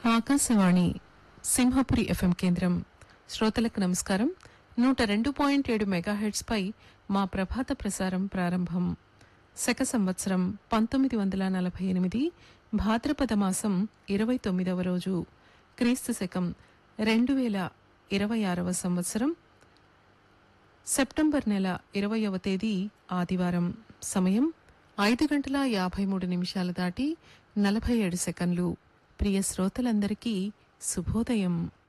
Akashvani Simhapuri FM కేంద్రం శ్రోతలకు నమస్కారం నూట రెండు పాయింట్ ఏడు మెగాహెడ్స్ పై మా ప్రభాత ప్రసారం ప్రారంభం శక సంవత్సరం పంతొమ్మిది వందల నలభై ఎనిమిది భాద్రపద మాసం ఇరవై తొమ్మిదవ రోజు క్రీస్తు శకం రెండు వేల ఇరవై ఆరవ సంవత్సరం సెప్టెంబర్ నెల ఇరవయవ తేదీ ఆదివారం సమయం ఐదు గంటల యాభై మూడు నిమిషాలు దాటి నలభై ఏడు సెకండ్లు ప్రియ శ్రోతలందరికీ శుభోదయం